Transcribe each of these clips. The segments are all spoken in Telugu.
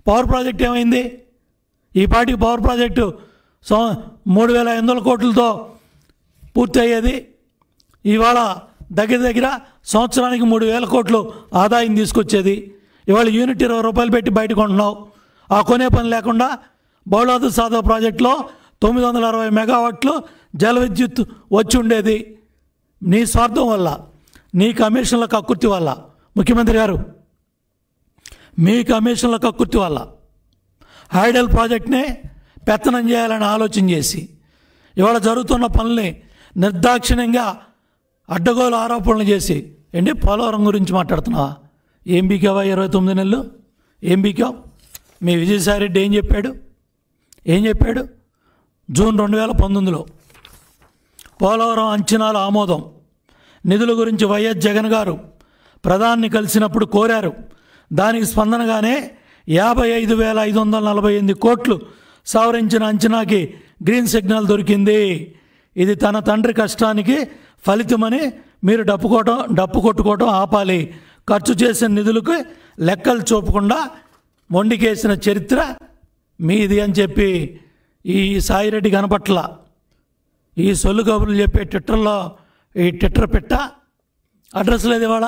పవర్ ప్రాజెక్ట్ ఏమైంది ఈ పాటికి పవర్ ప్రాజెక్టు సో మూడు వేల ఐదు వందల కోట్లతో పూర్తి అయ్యేది ఇవాళ దగ్గర దగ్గర సంవత్సరానికి మూడు వేల కోట్లు ఆదాయం తీసుకొచ్చేది ఇవాళ యూనిట్ ఇరవై రూపాయలు పెట్టి బయట కొంటున్నావు ఆ కొనే పని లేకుండా బౌలాదు సాధవ ప్రాజెక్టులో తొమ్మిది వందల అరవై మెగావాట్లు జల విద్యుత్ వచ్చి ఉండేది నీ స్వార్థం వల్ల నీ కమిషన్ల కక్కుర్తి వల్ల ముఖ్యమంత్రి గారు మీ కమిషన్ల కక్కుర్తి వల్ల హైడల్ ప్రాజెక్ట్నే పెత్తనం చేయాలని ఆలోచన చేసి ఇవాళ జరుగుతున్న పనుల్ని నిర్దాక్షిణ్యంగా అడ్డగోలు ఆరోపణలు చేసి ఏంటి పోలవరం గురించి మాట్లాడుతున్నావా ఏం బీకావా ఇరవై తొమ్మిది నెలలు ఏం బీకావు మీ విజయసాయి రెడ్డి ఏం చెప్పాడు ఏం చెప్పాడు జూన్ రెండు వేల పంతొమ్మిదిలో పోలవరం అంచనాల ఆమోదం నిధుల గురించి వైఎస్ జగన్ గారు ప్రధాన్ని కలిసినప్పుడు కోరారు దానికి స్పందనగానే యాభై ఐదు వేల ఐదు వందల నలభై ఎనిమిది కోట్లు సవరించిన అంచనాకి గ్రీన్ సిగ్నల్ దొరికింది ఇది తన తండ్రి కష్టానికి ఫలితమని మీరు డప్పుకోవటం డప్పు కొట్టుకోవటం ఆపాలి ఖర్చు చేసిన నిధులకు లెక్కలు చూపకుండా మొండికేసిన చరిత్ర మీది అని చెప్పి ఈ సాయిరెడ్డి కనపట్ల ఈ సొల్లు కబుర్లు చెప్పే ట్విట్టర్లో ఈ ట్విట్టర్ పెట్ట అడ్రస్ లేదు ఇవాళ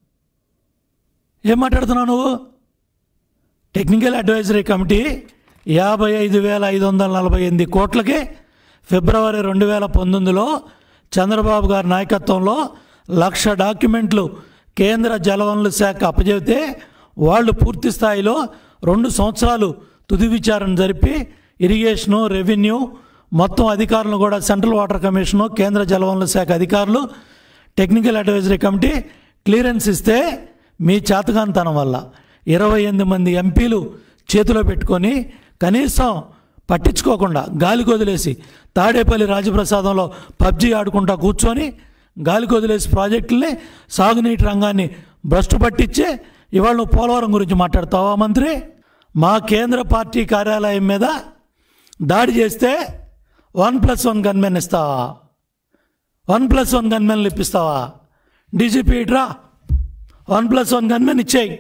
ఏం మాట్లాడుతున్నావు నువ్వు టెక్నికల్ అడ్వైజరీ కమిటీ యాభై ఐదు వేల ఐదు వందల నలభై ఎనిమిది కోట్లకి ఫిబ్రవరి రెండు వేల పంతొమ్మిదిలో చంద్రబాబు గారి నాయకత్వంలో లక్ష డాక్యుమెంట్లు కేంద్ర జలవనరుల శాఖ అప్పచెబితే వాళ్ళు పూర్తి స్థాయిలో రెండు సంవత్సరాలు తుది విచారణ జరిపి ఇరిగేషను రెవెన్యూ మొత్తం అధికారులను కూడా సెంట్రల్ వాటర్ కమిషను కేంద్ర జలవనరుల శాఖ అధికారులు టెక్నికల్ అడ్వైజరీ కమిటీ క్లియరెన్స్ ఇస్తే మీ చేతకాంతనం వల్ల ఇరవై ఎనిమిది మంది ఎంపీలు చేతిలో పెట్టుకొని కనీసం పట్టించుకోకుండా గాలికి వదిలేసి తాడేపల్లి రాజప్రసాదంలో పబ్జీ ఆడుకుంటా కూర్చొని గాలికి వదిలేసి ప్రాజెక్టుల్ని సాగునీటి రంగాన్ని భ్రష్టు పట్టించి ఇవాళ నువ్వు పోలవరం గురించి మాట్లాడతావా మంత్రి మా కేంద్ర పార్టీ కార్యాలయం మీద దాడి చేస్తే వన్ ప్లస్ వన్ గన్మెన్ ఇస్తావా వన్ ప్లస్ వన్ గన్మెన్లు ఇప్పిస్తావా డీజీపీ ఇట్రా వన్ ప్లస్ వన్ గన్మెన్ ఇచ్చేయి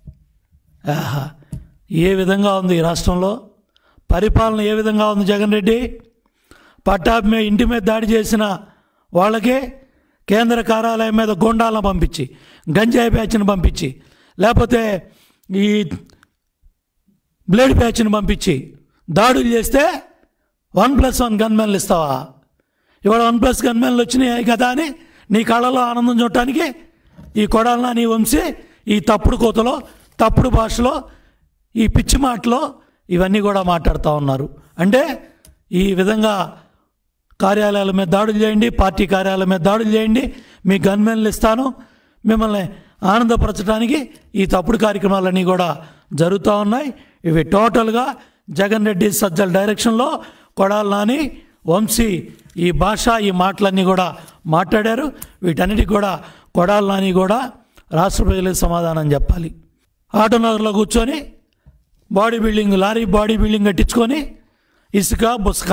ఆహా ఏ విధంగా ఉంది ఈ రాష్ట్రంలో పరిపాలన ఏ విధంగా ఉంది జగన్ రెడ్డి పట్టాభి మీద ఇంటి మీద దాడి చేసిన వాళ్ళకి కేంద్ర కార్యాలయం మీద గుండాలను పంపించి గంజాయి బ్యాచ్ని పంపించి లేకపోతే ఈ బ్లేడ్ బ్యాచ్ని పంపించి దాడులు చేస్తే వన్ ప్లస్ వన్ గన్మెన్లు ఇస్తావా ఇవాళ వన్ ప్లస్ గన్మెన్లు వచ్చినాయి కదా అని నీ కళ్ళలో ఆనందం చూడటానికి ఈ కొడాలనా నీ వంశీ ఈ తప్పుడు కోతలో తప్పుడు భాషలో ఈ పిచ్చి మాటలో ఇవన్నీ కూడా మాట్లాడుతూ ఉన్నారు అంటే ఈ విధంగా కార్యాలయాల మీద దాడులు చేయండి పార్టీ కార్యాలయం మీద దాడులు చేయండి మీ గన్మెన్లు ఇస్తాను మిమ్మల్ని ఆనందపరచడానికి ఈ తప్పుడు కార్యక్రమాలన్నీ కూడా జరుగుతూ ఉన్నాయి ఇవి టోటల్గా జగన్ రెడ్డి సజ్జల డైరెక్షన్లో కొడాలి నాని వంశీ ఈ భాష ఈ మాటలన్నీ కూడా మాట్లాడారు వీటన్నిటికి కూడా కొడాలి నాని కూడా రాష్ట్ర ప్రజలకు సమాధానం చెప్పాలి ఆటోనగర్లో కూర్చొని body building lorry body building కట్టించుకొని ఇసుక బుసక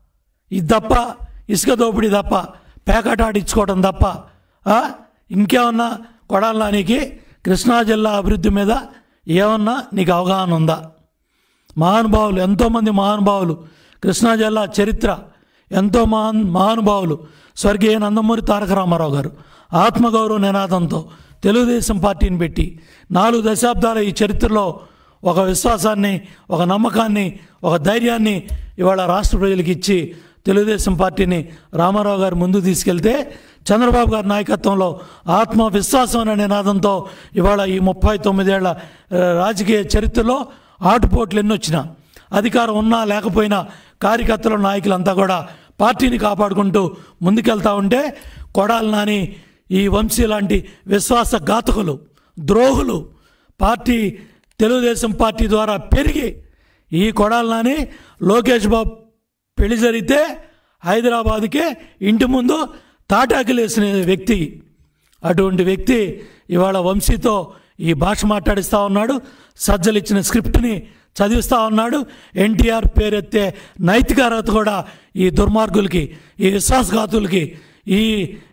ఇది తప్ప ఇసుక దోపిడీ తప్ప ప్యాకెట్ ఆడించుకోవడం తప్ప ఆ? ఇంకేమన్నా కొడాలా నీకు కృష్ణా జిల్లా అభివృద్ధి మీద ఏమన్నా నీకు అవగాహన ఉందా మహానుభావులు ఎంతోమంది మహానుభావులు కృష్ణా జిల్లా చరిత్ర ఎంతో మహాన్ మహానుభావులు స్వర్గీయ నందమూరి తారక రామారావు గారు ఆత్మగౌరవ నినాదంతో తెలుగుదేశం పార్టీని పెట్టి నాలుగు దశాబ్దాల ఈ చరిత్రలో ఒక విశ్వాసాన్ని ఒక నమ్మకాన్ని ఒక ధైర్యాన్ని ఇవాళ రాష్ట్ర ప్రజలకు ఇచ్చి తెలుగుదేశం పార్టీని రామారావు గారు ముందు తీసుకెళ్తే చంద్రబాబు గారి నాయకత్వంలో ఆత్మ విశ్వాసం అనే నినాదంతో ఇవాళ ఈ ముప్పై తొమ్మిదేళ్ల ఆ, రాజకీయ చరిత్రలో ఆటుపోట్లు ఎన్ని వచ్చినా అధికారం ఉన్నా లేకపోయినా కార్యకర్తలు నాయకులంతా కూడా పార్టీని కాపాడుకుంటూ ముందుకెళ్తా ఉంటే కొడాలి నాని ఈ వంశీ లాంటి విశ్వాస ఘాతకులు ద్రోహులు పార్టీ తెలుగుదేశం పార్టీ ద్వారా పెరిగి ఈ కొడాలి నాని లోకేష్ బాబు పెళ్లి జరిగితే హైదరాబాద్కే ఇంటి ముందు తాటాకులేసిన వ్యక్తి అటువంటి వ్యక్తి ఇవాళ వంశీతో ఈ భాష మాట్లాడిస్తూ ఉన్నాడు సజ్జలు ఇచ్చిన స్క్రిప్ట్ని చదివిస్తూ ఉన్నాడు ఎన్టీఆర్ పేరెత్తే నైతిక అర్హత కూడా ఈ దుర్మార్గులకి ఈ విశ్వాసఘాతులకి ఈ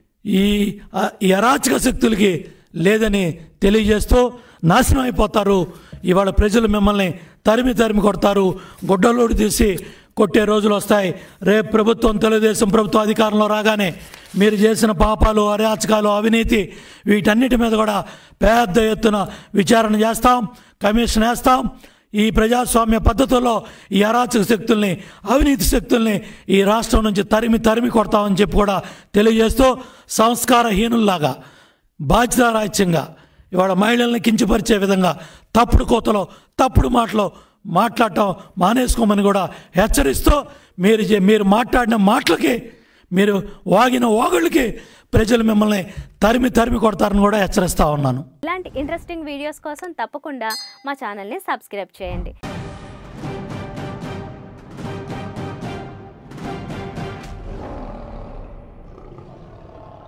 ఈ ఆ- ఈ అరాచక శక్తులకి లేదని తెలియజేస్తూ నాశనం అయిపోతారు ఇవాళ ప్రజలు మిమ్మల్ని తరిమి తరిమి కొడతారు గుడ్డలోడు తీసి కొట్టే రోజులు వస్తాయి రేపు ప్రభుత్వం తెలుగుదేశం ప్రభుత్వం అధికారంలో రాగానే మీరు చేసిన పాపాలు అరాచకాలు అవినీతి వీటన్నిటి మీద కూడా పెద్ద ఎత్తున విచారణ చేస్తాం కమిషన్ వేస్తాం ఈ ప్రజాస్వామ్య పద్ధతుల్లో ఈ అరాచక శక్తుల్ని అవినీతి శక్తుల్ని ఈ రాష్ట్రం నుంచి తరిమి తరిమి కొడతామని చెప్పి కూడా తెలియజేస్తూ సంస్కారహీనుల్లాగా బాధ్యతారాహిత్యంగా ఇవాళ మహిళల్ని కించపరిచే విధంగా తప్పుడు కోతలో తప్పుడు మాటలో మాట్లాడటం మానేసుకోమని కూడా హెచ్చరిస్తూ మీరు చే- మీరు మాట్లాడిన మాటలకి మీరు వాగిన వాగుళ్ళకి ప్రజలు మిమ్మల్ని తరిమి తరిమి కొడతారని కూడా హెచ్చరిస్తూ ఉన్నాను ఇలాంటి ఇంట్రెస్టింగ్ వీడియోస్ కోసం తప్పకుండా మా ఛానల్ని సబ్స్క్రైబ్ చేయండి